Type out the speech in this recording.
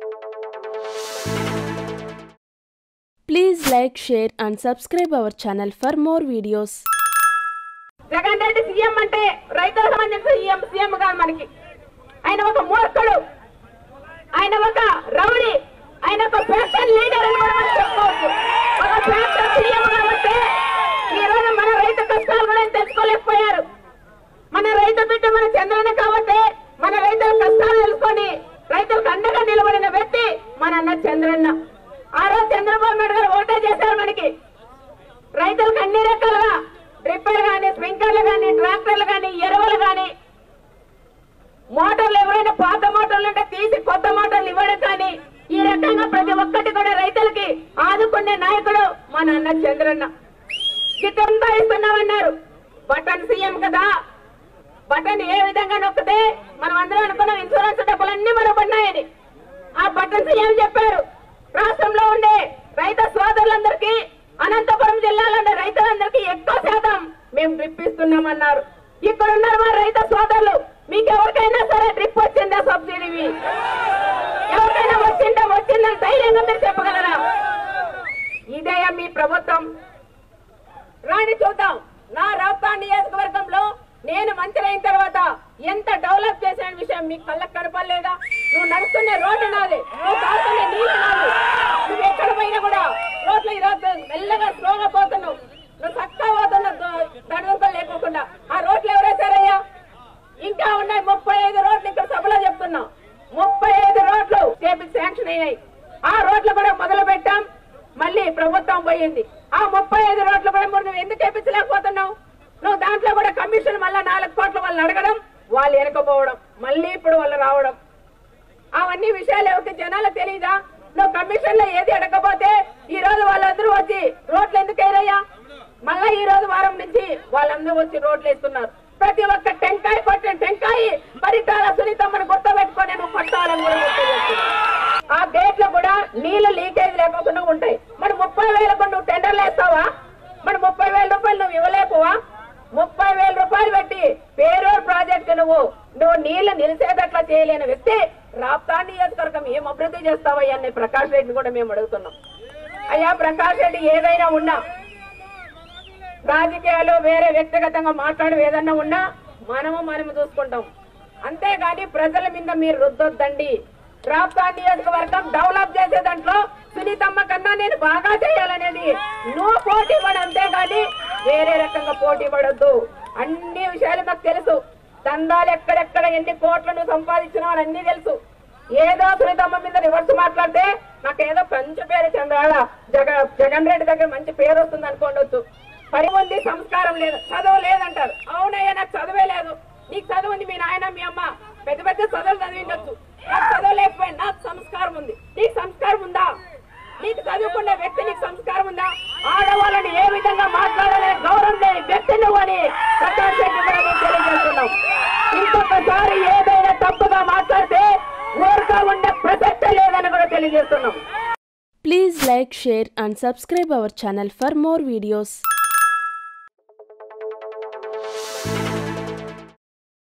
Please like, share and subscribe our channel for more videos. Jagan Reddy CM అంటే రైతులకు సంబంధించిన CM CM కాదు మనకి ఆయన ఒక మూర్ఖుడు ఆయన ఒక రౌడీ ఆయన ఒక ఫ్యాక్షన్ లీడర్ అని కూడా మనం చెప్పుకోవచ్చు ఒక ఫ్యాక్షన్ సీఎం కాబట్టి ఈ రోజు మన రైతు కష్టాలు కూడా ఆయన తెలుసుకోలేకపోయారు మన రైతు బిడ్డ మన చంద్రన్న కాబట్టి మన రైతుల కష్టాలు తెలుసుకొని రైతులకు అండగా నిలబడిన వ్యక్తి మన అన్న చంద్రన్న ఆ రోజు చంద్రబాబు నాయుడు గారు ఓటే చేశారు మనకి రైతులకు అన్ని రకాలుగా డ్రిప్పర్లు కానీ స్ప్రింక్లర్లు కానీ ట్రాక్టర్లు కానీ ఎరువులు కానీ మోటార్లు ఎవరైనా పాత మోటార్లు ఉంటే తీసి కొత్త మోటార్లు ఇవ్వడం కానీ ఈ రకంగా ప్రతి ఒక్కటి కూడా రైతులకి ఆదుకునే నాయకుడు మన అన్న చంద్రన్న గిట్టంతా ఇస్తున్నామన్నారు బటన్ సీఎం కదా బటన్ ఏ విధంగా నొక్కితే మనం అందరం అనుకున్నాం ఇన్సూరెన్స్ డబ్బులన్నీ మనం పడినాయని ఆ బటన్ సీఎం చెప్పారు రాష్ట్రంలో ఉండే రైతు సోదరులందరికీ అనంతపురం జిల్లాలో ఉండే రైతులందరికీ ఎక్కువ శాతం మేము డ్రిప్ ఇస్తున్నామన్నారు ఇక్కడ ఉన్నారు మా రైతు సోదరులు మీకు ఎవరికైనా సరే డ్రిప్ వచ్చిందా సబ్సిడీ ఎవరికైనా వచ్చిందా వచ్చిందని ధైర్యంగా మీరు చెప్పగలరా ఇదే మీ ప్రభుత్వం రాని చూద్దాం నా రాప్తా నియోజకవర్గంలో నేను మంత్రి అయిన తర్వాత ఎంత డెవలప్ చేసిన విషయం మీకు కళ్ళకు కనపడలేదా నువ్వు నడుస్తున్న రోడ్డు నాది నువ్వు తాగుతున్న నీళ్ళు నాది నువ్వు ఎక్కడ పోయినా కూడా రోడ్లు ఈరోజు మెల్లగా స్లోగా పోతున్నావు నువ్వు చక్కగా పోతున్నావు తడవకలు లేకోకుండా ఆ రోడ్లు ఎవరేసారయ్యా ఇంకా ఉన్నాయి ముప్పై ఐదు రోడ్లు ఇక్కడ సభలో చెప్తున్నాం ముప్పై ఐదు రోడ్లు చేపి శాంక్షన్ అయినాయి ఆ రోడ్లు కూడా మొదలు పెట్టాం మళ్ళీ ప్రభుత్వం పోయింది ఆ ముప్పై ఐదు రోడ్లు కూడా మరి నువ్వు ఎందుకు వేపించలేకపోతున్నావు నువ్వు దాంట్లో కూడా కమిషన్ మళ్ళీ నాలుగు కోట్ల వాళ్ళు అడగడం వాళ్ళు వెనకపోవడం మళ్ళీ ఇప్పుడు వాళ్ళు రావడం అవన్నీ విషయాలు ఎవరికి జనాలకు తెలియదా నువ్వు కమిషన్ లో ఏది అడగకపోతే ఈ రోజు వాళ్ళందరూ వచ్చి రోడ్లు ఎందుకు వేయరయ్యా మళ్ళా ఈ రోజు వారం నుంచి వాళ్ళందరూ వచ్చి రోడ్లు వేస్తున్నారు ప్రతి ఒక్క టెంకాయ కొట్టిన టెంకాయ పరిటాల సునీతమ్మని గుర్తుపెట్టుకొని నువ్వు పట్టాలని కూడా గుర్తు చేస్తున్నా. ఆ గేట్లు కూడా నీళ్లు లీకేజ్ లేకుండా ఉంటాయి మరి ముప్పై వేలకు నువ్వు టెండర్లు వేస్తావా మరి ముప్పై వేల రూపాయలు నువ్వు ఇవ్వలేకపోవా ముప్పై వేల రూపాయలు పెట్టి పేరూరు ప్రాజెక్ట్ నువ్వు నువ్వు నీళ్లు నిలిచేటట్లా చేయలేని వ్యక్తి రాప్తా నియోజకవర్గం ఏం అభివృద్ధి చేస్తావయ్యా అని ప్రకాష్ రెడ్డిని కూడా మేము అడుగుతున్నాం అయ్యా ప్రకాష్ రెడ్డి ఏదైనా ఉన్నా రాజకీయాలు వేరే వ్యక్తిగతంగా మాట్లాడి ఏదన్నా ఉన్నా మనము మనము చూసుకుంటాం అంతేగాని ప్రజల మీద మీరు రుద్దొద్దండి రాప్తా నియోజకవర్గం డెవలప్ చేసే దాంట్లో సునీతమ్మ కన్నా నేను బాగా చేయాలనేది నువ్వు పోటీ పడు అంతేగాని వేరే రకంగా పోటీ పడొద్దు అన్ని విషయాలు మాకు తెలుసు దందాలు ఎక్కడెక్కడ ఎన్ని కోట్లు నువ్వు సంపాదించినావు అని అన్ని తెలుసు ఏదో సునీతమ్మ మీద రివర్స్ మాట్లాడితే నాకు ఏదో మంచి పేరు చంద్రాల జగ జగన్ రెడ్డి దగ్గర మంచి పేరు వస్తుంది అనుకోండొచ్చు పని ఉంది సంస్కారం లేదు చదువు లేదంటారు అవునయ్యా నాకు చదువే లేదు నీకు చదువు ఉంది మీ నాయన మీ అమ్మ పెద్ద పెద్ద చదువులు చదివిండొచ్చు నాకు చదువు లేకపోయింది నాకు సంస్కారం ఉంది నీకు సంస్కారం ఉందా నీకు చదువుకునే వ్యక్తి నీకు సంస్కారం ఉందా ఆడవాళ్ళని ఏ విధంగా మాట్లాడాలని గౌరవం లేని వ్యక్తి నువ్వు అని ప్రకాష్ రెడ్డి కూడా మేము తెలియజేస్తున్నాం ఇంకొకసారి ఏదైనా తప్పుగా మాట్లాడితే ఊరుగా ఉండే ప్రసక్తే లేదని కూడా తెలియజేస్తున్నాం Please like, share and subscribe our channel for more videos.